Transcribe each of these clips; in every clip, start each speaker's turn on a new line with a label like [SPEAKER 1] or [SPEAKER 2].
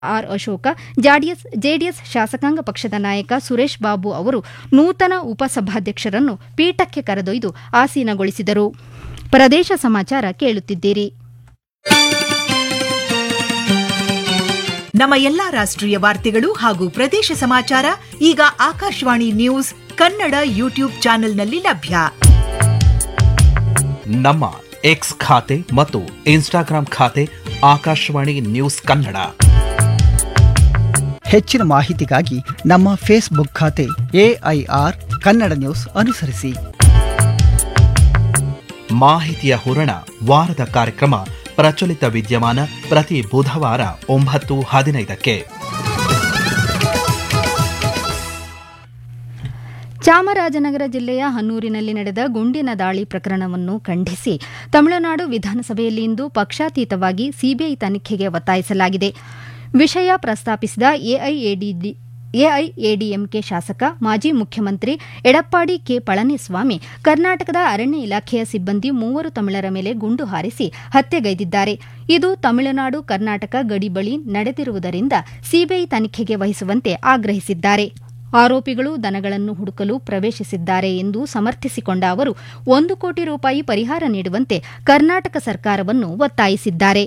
[SPEAKER 1] R Ashoka ಜಾಡಿಎಸ್ JDS ಶಾಸಕಾಂಗ ಪಕ್ಷದ ನಾಯಕ ಸುರೇಶ್ ಬಾಬು ಅವರು ನೂತನ ಉಪಸಭಾಧ್ಯಕ್ಷರನ್ನು ಪೀಠಕ್ಕೆ ಕರೆದೊಯ್ದು ಆಸೀನಗೊಳಿಸಿದರು ಪ್ರದೇಶ ಸಮಾಚಾರ ಕೇಳುತ್ತಿದ್ದೀರಿ
[SPEAKER 2] ನಮ್ಮ ಎಲ್ಲಾ ರಾಷ್ಟ್ರೀಯ ವಾರ್ತೆಗಳು ಹಾಗೂ ಪ್ರದೇಶ ಸಮಾಚಾರ ಈಗ ಆಕಾಶವಾಣಿ ನ್ಯೂಸ್ ಕನ್ನಡ ಯೂಟ್ಯೂಬ್ ಚಾನೆಲ್ನಲ್ಲಿ ಲಭ್ಯ
[SPEAKER 3] ನಮ್ಮ ಎಕ್ಸ್ ಖಾತೆ ಮತ್ತು ಇನ್ಸ್ಟಾಗ್ರಾಂ ಖಾತೆ ಆಕಾಶವಾಣಿ ನ್ಯೂಸ್ ಕನ್ನಡ
[SPEAKER 4] ಹೆಚ್ಚಿನ ಮಾಹಿತಿಗಾಗಿ ನಮ್ಮ ಫೇಸ್ಬುಕ್ ಖಾತೆ ಎಐಆರ್ ಕನ್ನಡ ನ್ಯೂಸ್ ಅನುಸರಿಸಿ
[SPEAKER 3] ಮಾಹಿತಿಯ ಹೂರಣ ವಾರದ ಕಾರ್ಯಕ್ರಮ ಪ್ರಚಲಿತ ವಿದ್ಯಮಾನ ಪ್ರತಿ ಬುಧವಾರ ಒಂಬತ್ತು ಹದಿನೈದಕ್ಕೆ
[SPEAKER 1] ಚಾಮರಾಜನಗರ ಜಿಲ್ಲೆಯ ಹನ್ನೂರಿನಲ್ಲಿ ನಡೆದ ಗುಂಡಿನ ದಾಳಿ ಪ್ರಕರಣವನ್ನು ಖಂಡಿಸಿ ತಮಿಳುನಾಡು ವಿಧಾನಸಭೆಯಲ್ಲಿ ಇಂದು ಪಕ್ಷಾತೀತವಾಗಿ ಸಿಬಿಐ ತನಿಖೆಗೆ ಒತ್ತಾಯಿಸಲಾಗಿದೆ ವಿಷಯ ಪ್ರಸ್ತಾಪಿಸಿದ ಎಐಎಡಿಡಿ ಎಐಎಡಿಎಂಕೆ ಶಾಸಕ ಮಾಜಿ ಮುಖ್ಯಮಂತ್ರಿ ಎಡಪ್ಪಾಡಿ ಕೆ ಪಳನಿಸ್ವಾಮಿ ಕರ್ನಾಟಕದ ಅರಣ್ಯ ಇಲಾಖೆಯ ಸಿಬ್ಬಂದಿ ಮೂವರು ತಮಿಳರ ಮೇಲೆ ಗುಂಡು ಹಾರಿಸಿ ಹತ್ಯೆಗೈದಿದ್ದಾರೆ ಇದು ತಮಿಳುನಾಡು ಕರ್ನಾಟಕ ಗಡಿ ಬಳಿ ನಡೆದಿರುವುದರಿಂದ ಸಿಬಿಐ ತನಿಖೆಗೆ ವಹಿಸುವಂತೆ ಆಗ್ರಹಿಸಿದ್ದಾರೆ ಆರೋಪಿಗಳು ದನಗಳನ್ನು ಹುಡುಕಲು ಪ್ರವೇಶಿಸಿದ್ದಾರೆ ಎಂದು ಸಮರ್ಥಿಸಿಕೊಂಡ ಅವರು ಒಂದು ಕೋಟಿ ರೂಪಾಯಿ ಪರಿಹಾರ ನೀಡುವಂತೆ ಕರ್ನಾಟಕ ಸರ್ಕಾರವನ್ನು ಒತ್ತಾಯಿಸಿದ್ದಾರೆ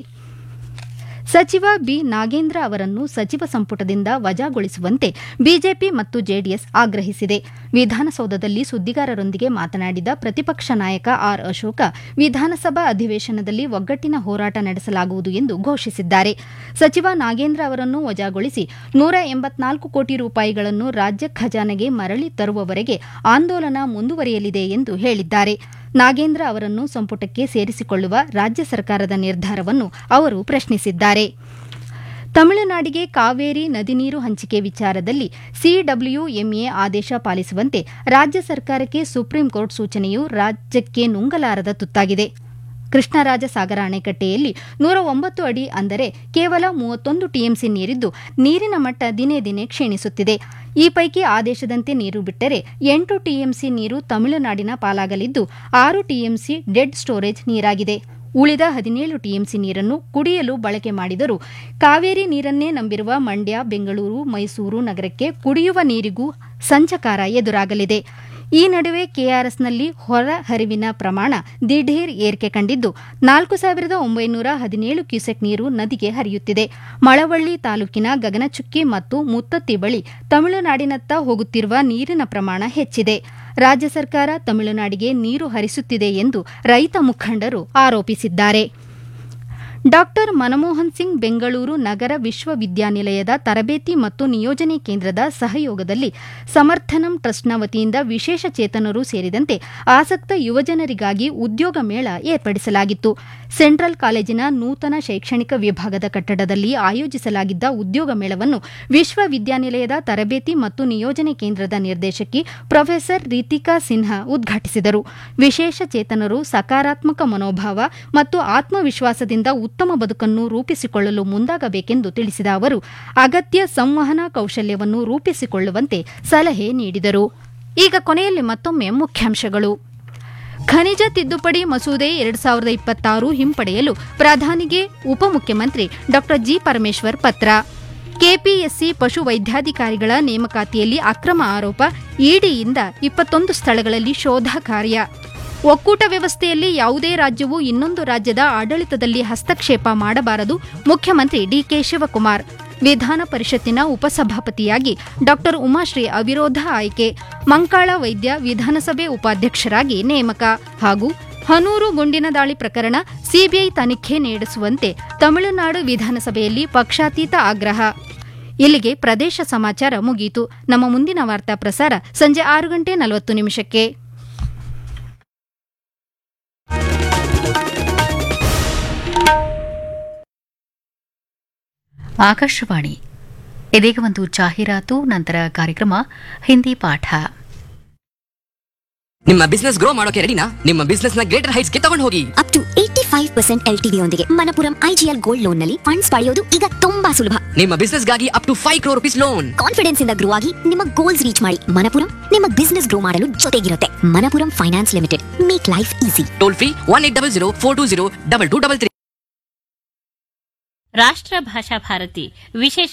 [SPEAKER 1] ಸಚಿವ ಬಿ ನಾಗೇಂದ್ರ ಅವರನ್ನು ಸಚಿವ ಸಂಪುಟದಿಂದ ವಜಾಗೊಳಿಸುವಂತೆ ಬಿಜೆಪಿ ಮತ್ತು ಜೆಡಿಎಸ್ ಆಗ್ರಹಿಸಿದೆ ವಿಧಾನಸೌಧದಲ್ಲಿ ಸುದ್ದಿಗಾರರೊಂದಿಗೆ ಮಾತನಾಡಿದ ಪ್ರತಿಪಕ್ಷ ನಾಯಕ ಆರ್ ಅಶೋಕ ವಿಧಾನಸಭಾ ಅಧಿವೇಶನದಲ್ಲಿ ಒಗ್ಗಟ್ಟಿನ ಹೋರಾಟ ನಡೆಸಲಾಗುವುದು ಎಂದು ಘೋಷಿಸಿದ್ದಾರೆ ಸಚಿವ ನಾಗೇಂದ್ರ ಅವರನ್ನು ವಜಾಗೊಳಿಸಿ ನೂರ ಎಂಬತ್ನಾಲ್ಕು ಕೋಟಿ ರೂಪಾಯಿಗಳನ್ನು ರಾಜ್ಯ ಖಜಾನೆಗೆ ಮರಳಿ ತರುವವರೆಗೆ ಆಂದೋಲನ ಮುಂದುವರಿಯಲಿದೆ ಎಂದು ಹೇಳಿದ್ದಾರೆ ನಾಗೇಂದ್ರ ಅವರನ್ನು ಸಂಪುಟಕ್ಕೆ ಸೇರಿಸಿಕೊಳ್ಳುವ ರಾಜ್ಯ ಸರ್ಕಾರದ ನಿರ್ಧಾರವನ್ನು ಅವರು ಪ್ರಶ್ನಿಸಿದ್ದಾರೆ ತಮಿಳುನಾಡಿಗೆ ಕಾವೇರಿ ನದಿ ನೀರು ಹಂಚಿಕೆ ವಿಚಾರದಲ್ಲಿ ಸಿಡಬ್ಲ್ಯೂಎಂಎ ಆದೇಶ ಪಾಲಿಸುವಂತೆ ರಾಜ್ಯ ಸರ್ಕಾರಕ್ಕೆ ಸುಪ್ರೀಂ ಕೋರ್ಟ್ ಸೂಚನೆಯು ರಾಜ್ಯಕ್ಕೆ ನುಂಗಲಾರದ ತುತ್ತಾಗಿದೆ ಕೃಷ್ಣರಾಜ ಸಾಗರ ಅಣೆಕಟ್ಟೆಯಲ್ಲಿ ನೂರ ಒಂಬತ್ತು ಅಡಿ ಅಂದರೆ ಕೇವಲ ಮೂವತ್ತೊಂದು ಟಿಎಂಸಿ ನೀರಿದ್ದು ನೀರಿನ ಮಟ್ಟ ದಿನೇ ದಿನೇ ಕ್ಷೀಣಿಸುತ್ತಿದೆ ಈ ಪೈಕಿ ಆದೇಶದಂತೆ ನೀರು ಬಿಟ್ಟರೆ ಎಂಟು ಟಿಎಂಸಿ ನೀರು ತಮಿಳುನಾಡಿನ ಪಾಲಾಗಲಿದ್ದು ಆರು ಟಿಎಂಸಿ ಡೆಡ್ ಸ್ಟೋರೇಜ್ ನೀರಾಗಿದೆ ಉಳಿದ ಹದಿನೇಳು ಟಿಎಂಸಿ ನೀರನ್ನು ಕುಡಿಯಲು ಬಳಕೆ ಮಾಡಿದರೂ ಕಾವೇರಿ ನೀರನ್ನೇ ನಂಬಿರುವ ಮಂಡ್ಯ ಬೆಂಗಳೂರು ಮೈಸೂರು ನಗರಕ್ಕೆ ಕುಡಿಯುವ ನೀರಿಗೂ ಸಂಚಕಾರ ಎದುರಾಗಲಿದೆ ಈ ನಡುವೆ ಕೆಆರ್ಎಸ್ನಲ್ಲಿ ಹೊರ ಹರಿವಿನ ಪ್ರಮಾಣ ದಿಢೀರ್ ಏರಿಕೆ ಕಂಡಿದ್ದು ನಾಲ್ಕು ಸಾವಿರದ ಒಂಬೈನೂರ ಹದಿನೇಳು ಕ್ಯೂಸೆಕ್ ನೀರು ನದಿಗೆ ಹರಿಯುತ್ತಿದೆ ಮಳವಳ್ಳಿ ತಾಲೂಕಿನ ಗಗನಚುಕ್ಕಿ ಮತ್ತು ಮುತ್ತತ್ತಿ ಬಳಿ ತಮಿಳುನಾಡಿನತ್ತ ಹೋಗುತ್ತಿರುವ ನೀರಿನ ಪ್ರಮಾಣ ಹೆಚ್ಚಿದೆ ರಾಜ್ಯ ಸರ್ಕಾರ ತಮಿಳುನಾಡಿಗೆ ನೀರು ಹರಿಸುತ್ತಿದೆ ಎಂದು ರೈತ ಮುಖಂಡರು ಆರೋಪಿಸಿದ್ದಾರೆ ಡಾಕ್ಟರ್ ಮನಮೋಹನ್ ಸಿಂಗ್ ಬೆಂಗಳೂರು ನಗರ ವಿಶ್ವವಿದ್ಯಾನಿಲಯದ ತರಬೇತಿ ಮತ್ತು ನಿಯೋಜನೆ ಕೇಂದ್ರದ ಸಹಯೋಗದಲ್ಲಿ ಸಮರ್ಥನಂ ಟ್ರಸ್ಟ್ನ ವತಿಯಿಂದ ವಿಶೇಷ ಚೇತನರು ಸೇರಿದಂತೆ ಆಸಕ್ತ ಯುವಜನರಿಗಾಗಿ ಉದ್ಯೋಗ ಮೇಳ ಏರ್ಪಡಿಸಲಾಗಿತ್ತು ಸೆಂಟ್ರಲ್ ಕಾಲೇಜಿನ ನೂತನ ಶೈಕ್ಷಣಿಕ ವಿಭಾಗದ ಕಟ್ಟಡದಲ್ಲಿ ಆಯೋಜಿಸಲಾಗಿದ್ದ ಉದ್ಯೋಗ ಮೇಳವನ್ನು ವಿಶ್ವವಿದ್ಯಾನಿಲಯದ ತರಬೇತಿ ಮತ್ತು ನಿಯೋಜನೆ ಕೇಂದ್ರದ ನಿರ್ದೇಶಕಿ ಪ್ರೊಫೆಸರ್ ರೀತಿಕಾ ಸಿನ್ಹಾ ಉದ್ಘಾಟಿಸಿದರು ವಿಶೇಷ ಚೇತನರು ಸಕಾರಾತ್ಮಕ ಮನೋಭಾವ ಮತ್ತು ಆತ್ಮವಿಶ್ವಾಸದಿಂದ ಉತ್ತಮ ಬದುಕನ್ನು ರೂಪಿಸಿಕೊಳ್ಳಲು ಮುಂದಾಗಬೇಕೆಂದು ತಿಳಿಸಿದ ಅವರು ಅಗತ್ಯ ಸಂವಹನ ಕೌಶಲ್ಯವನ್ನು ರೂಪಿಸಿಕೊಳ್ಳುವಂತೆ ಸಲಹೆ ನೀಡಿದರು ಈಗ ಕೊನೆಯಲ್ಲಿ ಮತ್ತೊಮ್ಮೆ ಮುಖ್ಯಾಂಶಗಳು ಖನಿಜ ತಿದ್ದುಪಡಿ ಮಸೂದೆ ಎರಡ್ ಸಾವಿರದ ಇಪ್ಪತ್ತಾರು ಹಿಂಪಡೆಯಲು ಪ್ರಧಾನಿಗೆ ಉಪಮುಖ್ಯಮಂತ್ರಿ ಡಾ ಜಿ ಪರಮೇಶ್ವರ್ ಪತ್ರ ಕೆಪಿಎಸ್ಸಿ ಪಶು ವೈದ್ಯಾಧಿಕಾರಿಗಳ ನೇಮಕಾತಿಯಲ್ಲಿ ಅಕ್ರಮ ಆರೋಪ ಇಡಿಯಿಂದ ಇಪ್ಪತ್ತೊಂದು ಸ್ಥಳಗಳಲ್ಲಿ ಶೋಧ ಕಾರ್ಯ ಒಕ್ಕೂಟ ವ್ಯವಸ್ಥೆಯಲ್ಲಿ ಯಾವುದೇ ರಾಜ್ಯವು ಇನ್ನೊಂದು ರಾಜ್ಯದ ಆಡಳಿತದಲ್ಲಿ ಹಸ್ತಕ್ಷೇಪ ಮಾಡಬಾರದು ಮುಖ್ಯಮಂತ್ರಿ ಡಿಕೆ ಶಿವಕುಮಾರ್ ವಿಧಾನ ಪರಿಷತ್ತಿನ ಉಪಸಭಾಪತಿಯಾಗಿ ಡಾ ಉಮಾಶ್ರೀ ಅವಿರೋಧ ಆಯ್ಕೆ ಮಂಕಾಳ ವೈದ್ಯ ವಿಧಾನಸಭೆ ಉಪಾಧ್ಯಕ್ಷರಾಗಿ ನೇಮಕ ಹಾಗೂ ಹನೂರು ಗುಂಡಿನ ದಾಳಿ ಪ್ರಕರಣ ಸಿಬಿಐ ತನಿಖೆ ನಡೆಸುವಂತೆ ತಮಿಳುನಾಡು ವಿಧಾನಸಭೆಯಲ್ಲಿ ಪಕ್ಷಾತೀತ ಆಗ್ರಹ ಇಲ್ಲಿಗೆ ಪ್ರದೇಶ ಸಮಾಚಾರ ಮುಗಿಯಿತು ನಮ್ಮ ಮುಂದಿನ ವಾರ್ತಾ ಪ್ರಸಾರ ಸಂಜೆ ಆರು ಗಂಟೆ ನಲವತ್ತು ನಿಮಿಷಕ್ಕೆ
[SPEAKER 5] ಆಕಾಶವಾಣಿ ಇದೀಗ ಒಂದು ಜಾಹೀರಾತು ನಂತರ ಕಾರ್ಯಕ್ರಮ ಹಿಂದಿ ಪಾಠ
[SPEAKER 6] ನಿಮ್ಮ ಬಿಸ್ನೆಸ್ ಗ್ರೋ ಮಾಡೋಕೆ ರೆಡಿನಾ ನಿಮ್ಮ ಬಿಸ್ನೆಸ್ ನ ಗ್ರೇಟರ್ ಹೈಟ್ಸ್ ಗೆ ತಗೊಂಡು ಹೋಗಿ
[SPEAKER 7] up to eighty five percent L T ಯೊಂದಿಗೆ ಮನಪುರಂ ಐಜಿಎಲ್ ಗೋಲ್ಡ್ ಲೋನ್ ನಲ್ಲಿ ಫಂಡ್ಸ್ ಪಡೆಯೋದು ಈಗ ತುಂಬಾ ಸುಲಭ
[SPEAKER 6] ನಿಮ್ಮ ಬಿಸ್ನೆಸ್ ಗಾಗಿ up to five crore rupees loan
[SPEAKER 7] confidence ಇಂದ ಗ್ರೋ ಆಗಿ ನಿಮ್ಮ ಗೋಲ್ಸ್ ರೀಚ್ ಮಾಡಿ ಮನಪುರಂ ನಿಮ್ಮ ಬಿಸ್ನೆಸ್ ಗ್ರೋ ಮಾಡಲು ಜೊತೆಗಿರುತ್ತೆ Manappuram finance limited make life easy
[SPEAKER 6] toll free one eight double zero four two zero double two double three
[SPEAKER 8] ರಾಷ್ಟ್ರ ಭಾಷಾ ಭಾರತಿ ವಿಶೇಷ